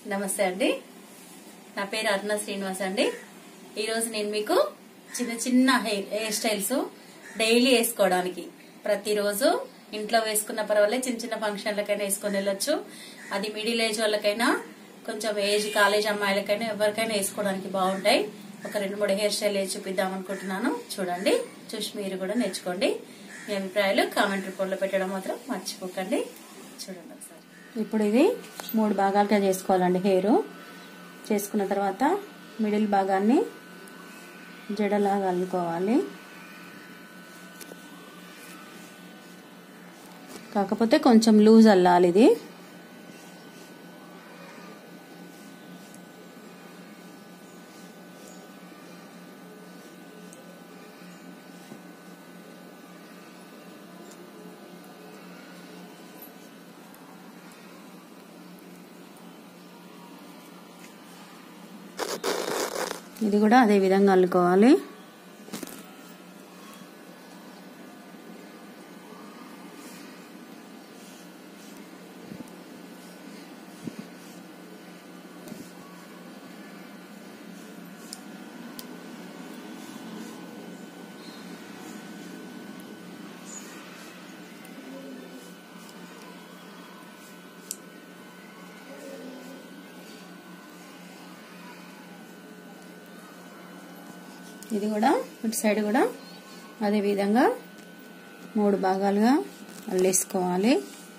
నమస్తే అండి నా పేరు అరుణ శ్రీనివాస్ అండి ఈరోజు నేను మీకు చిన్న చిన్న హెయిర్ హెయిర్ స్టైల్స్ డైలీ వేసుకోవడానికి ప్రతిరోజు ఇంట్లో వేసుకున్న పర్వాలేదు చిన్న చిన్న ఫంక్షన్లకైనా వేసుకొని వెళ్ళొచ్చు అది మిడిల్ ఏజ్ వాళ్ళకైనా కొంచెం ఏజ్ కాలేజ్ అమ్మాయిలకైనా ఎవరికైనా వేసుకోవడానికి బాగుంటాయి ఒక రెండు మూడు హెయిర్ స్టైల్ వేసి చూపిద్దాం అనుకుంటున్నాను చూడండి చూసి మీరు కూడా నేర్చుకోండి మీ అభిప్రాయాలు కామెంట్ రూపంలో పెట్టడం మాత్రం మర్చిపోకండి చూడండి ఒకసారి ఇప్పుడు ఇది మూడు భాగాలుగా చేసుకోవాలండి హెయిర్ చేసుకున్న తర్వాత మిడిల్ భాగాన్ని జడలాగా అల్లుకోవాలి కాకపోతే కొంచెం లూజ్ అల్లాలి ఇది ఇది కూడా అదే విధంగా అల్లుకోవాలి ఇది కూడా ఇటు సైడ్ కూడా అదే విధంగా మూడు భాగాలుగా అల్లేసుకోవాలి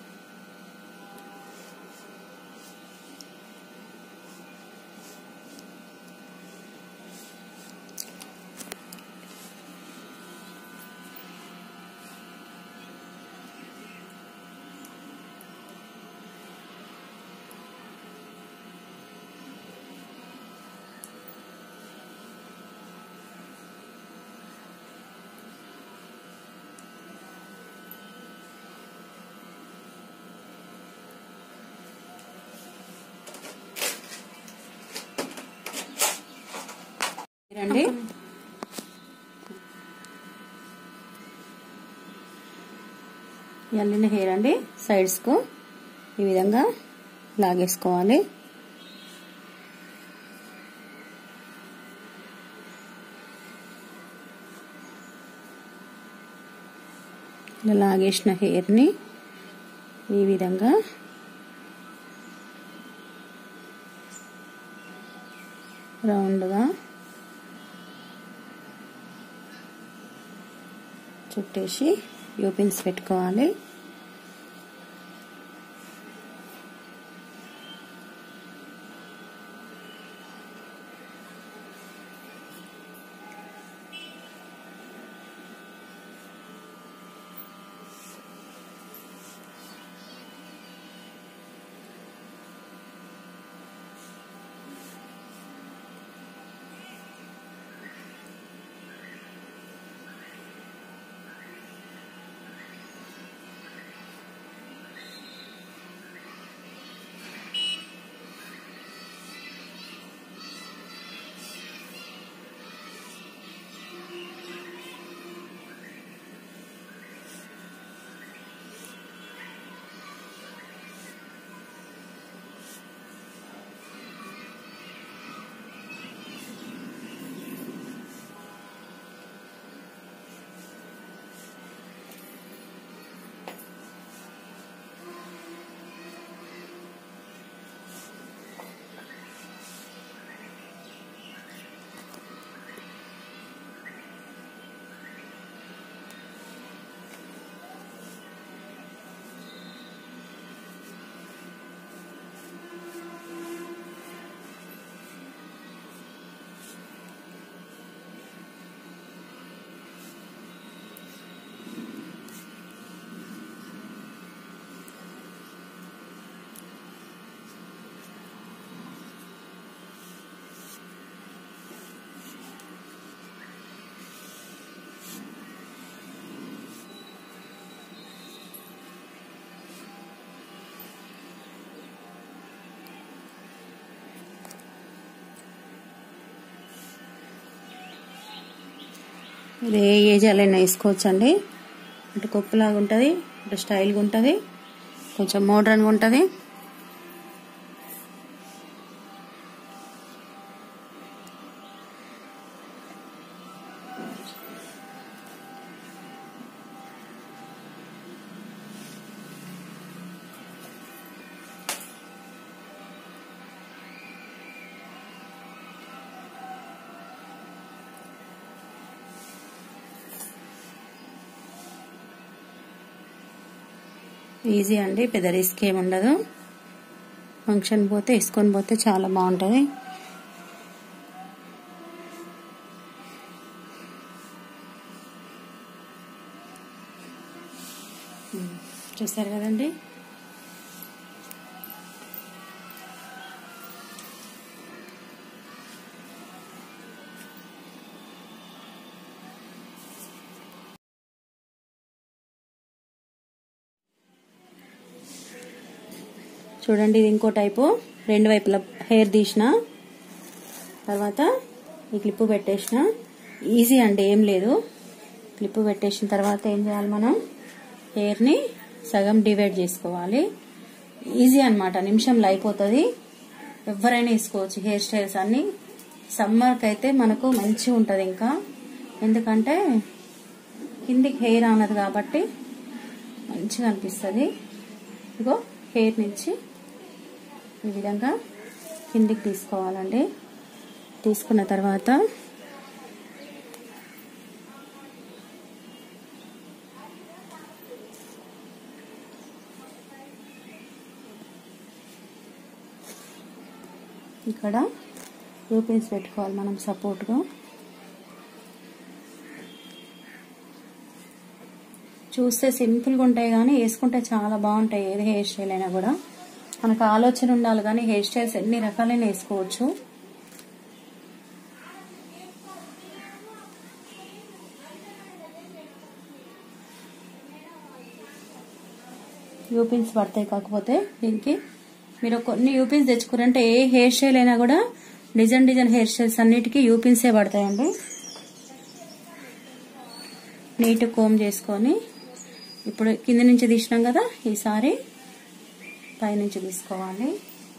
రండి అల్లిన హెయిర్ అండి సైడ్స్కు ఈ విధంగా లాగేసుకోవాలి ఇలా లాగేసిన హెయిర్ని ఈ విధంగా రౌండ్గా చుట్టేసి యూపిన్స్ పెట్టుకోవాలి ఇది ఏ ఏజ్ అలైనా వేసుకోవచ్చండి ఇటు కొప్పులాగా ఉంటుంది ఇటు స్టైల్గా ఉంటుంది కొంచెం మోడ్రన్గా ఉంటుంది ఈజీ అండి పెద్ద రిస్క్ ఏమి ఉండదు ఫంక్షన్ పోతే వేసుకొని పోతే చాలా బాగుంటుంది చూసారు కదండి చూడండి ఇది ఇంకో టైపు రెండు వైపుల హెయిర్ తీసిన తర్వాత ఈ క్లిప్పు పెట్టేసిన ఈజీ అండి ఏం లేదు క్లిప్పు పెట్టేసిన తర్వాత ఏం చేయాలి మనం హెయిర్ని సగం డివైడ్ చేసుకోవాలి ఈజీ అనమాట నిమిషంలో అయిపోతుంది ఎవరైనా వేసుకోవచ్చు హెయిర్ స్టైల్స్ అన్ని సమ్మర్కి అయితే మనకు మంచిగా ఉంటుంది ఇంకా ఎందుకంటే కిందికి హెయిర్ అన్నది కాబట్టి మంచిగా అనిపిస్తుంది ఇగో హెయిర్ నుంచి ఈ విధంగా కిందికి తీసుకోవాలండి తీసుకున్న తర్వాత ఇక్కడ యూపిన్స్ పెట్టుకోవాలి మనం సపోర్ట్గా చూస్తే సింపుల్గా ఉంటాయి కానీ వేసుకుంటే చాలా బాగుంటాయి ఏది హెయిర్ స్టైల్ అయినా కూడా మనకు ఆలోచన ఉండాలి కానీ హెయిర్ స్టైల్స్ ఎన్ని రకాలైన వేసుకోవచ్చు యూపిన్స్ పడతాయి కాకపోతే దీనికి మీరు కొన్ని యూపిన్స్ తెచ్చుకున్నారంటే ఏ హెయిర్ స్టైల్ అయినా కూడా డిజైన్ డిజైన్ హెయిర్ స్టైల్స్ అన్నిటికీ యూపిన్సే పడతాయండి నీట్ కోమ్ చేసుకొని ఇప్పుడు కింద నుంచి తీసినాం కదా ఈసారి పైనుంచి తీసుకోవాలి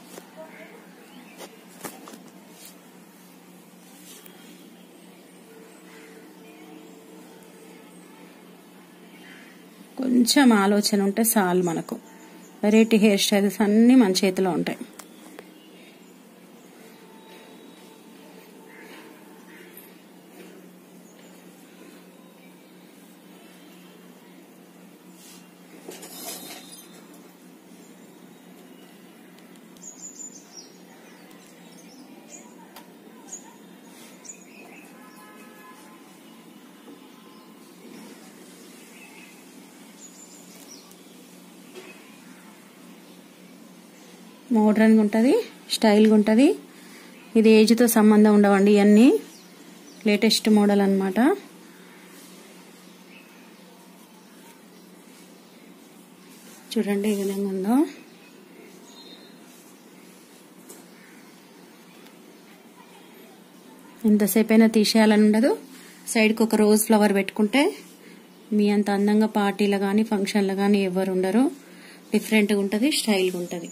కొంచెం ఆలోచన ఉంటే చాలు మనకు వెరైటీ హెయిర్ స్టైల్స్ అన్నీ మన చేతిలో ఉంటాయి మోడ్రన్గా ఉంటుంది స్టైల్గా ఉంటుంది ఇది ఏజ్తో సంబంధం ఉండవండి ఇవన్నీ లేటెస్ట్ మోడల్ అనమాట చూడండి ఈ విధంగా ఉందో ఎంతసేపు అయినా తీసేయాలని ఉండదు సైడ్కి ఒక రోజ్ ఫ్లవర్ పెట్టుకుంటే మీ అంత అందంగా పార్టీలో కానీ ఫంక్షన్లో కానీ ఎవరు ఉండరు డిఫరెంట్గా ఉంటుంది స్టైల్గా ఉంటుంది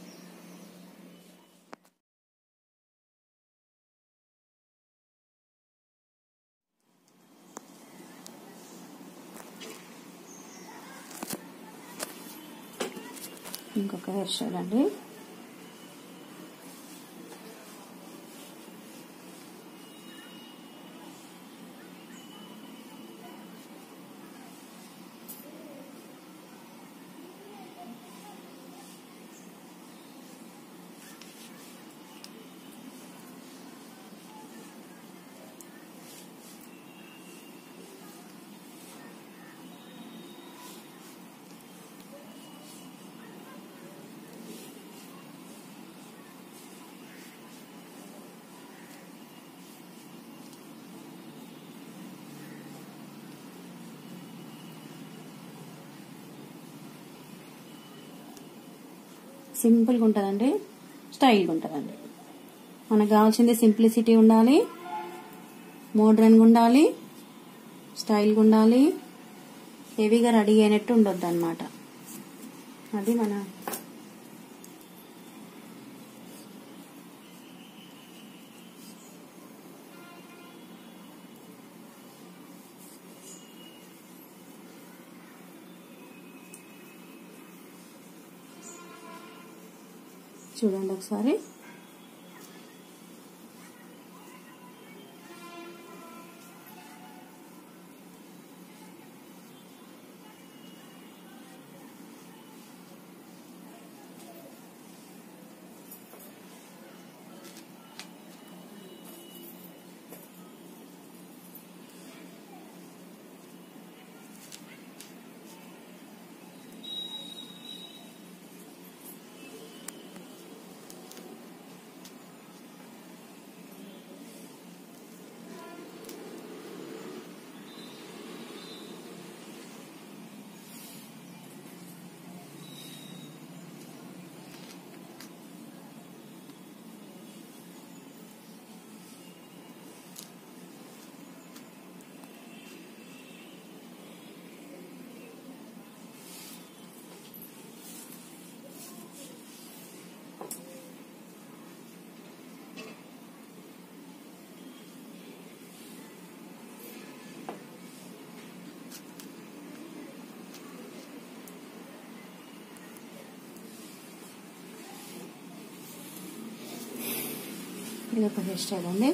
ఇంకొక హెయిర్ స్టైల్ అండి సింపుల్గా ఉంటుందండి స్టైల్గా ఉంటుందండి మనకు కావాల్సింది సింప్లిసిటీ ఉండాలి మోడ్రన్గా ఉండాలి స్టైల్గా ఉండాలి హెవీగా రెడీ అయినట్టు ఉండొద్దు అనమాట అది మన చూడండి ఒకసారి ఇది ఒక హెయిర్ స్టైల్ అండి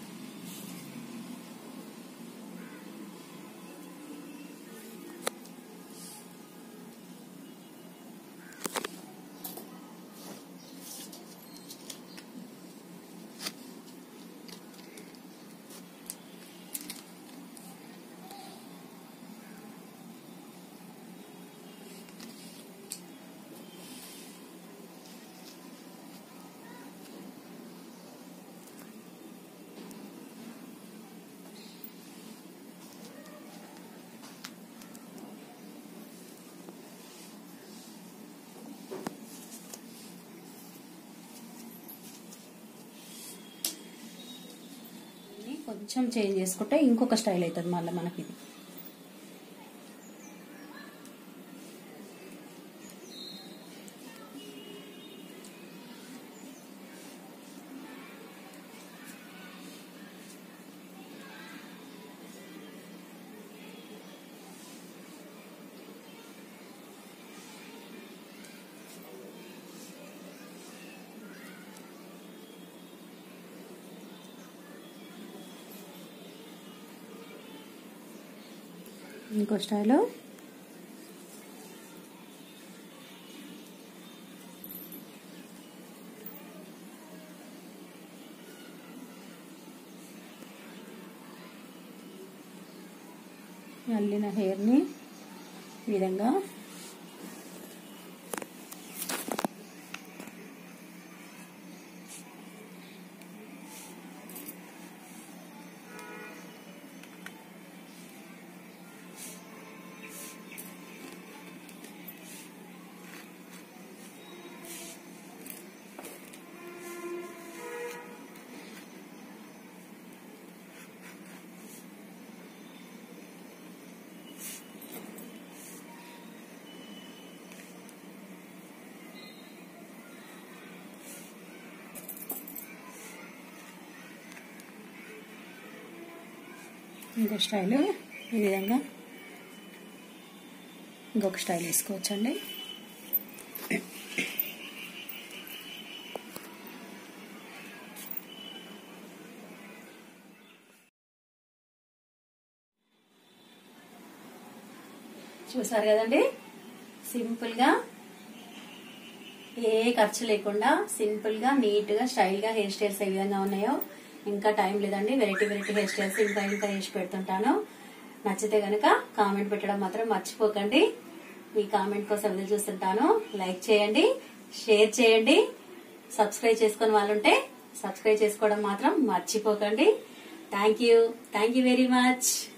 కొంచెం చేంజ్ చేసుకుంటే ఇంకొక స్టైల్ అవుతుంది మళ్ళీ మనకి ఇది ఇంకో స్టైలు అల్లిన హెయిర్ని ఈ విధంగా ఇంకో స్టైలు ఈ విధంగా ఇంకొక స్టైల్ వేసుకోవచ్చండి చూసారు కదండి సింపుల్ గా ఏ ఖర్చు లేకుండా సింపుల్ గా నీట్ గా స్టైల్ గా హెయిర్ స్టైల్స్ ఏ విధంగా ఉన్నాయో ఇంకా టైం లేదండి వెరైటీ వెరైటీ హెయిర్ స్టైల్స్ ఇంకా ఇంకా వేసి పెడుతుంటాను నచ్చితే గనక కామెంట్ పెట్టడం మాత్రం మర్చిపోకండి మీ కామెంట్ కోసం ఎదురు చూస్తుంటాను లైక్ చేయండి షేర్ చేయండి సబ్స్క్రైబ్ చేసుకుని వాళ్ళుంటే సబ్స్క్రైబ్ చేసుకోవడం మాత్రం మర్చిపోకండి thank you thank you very much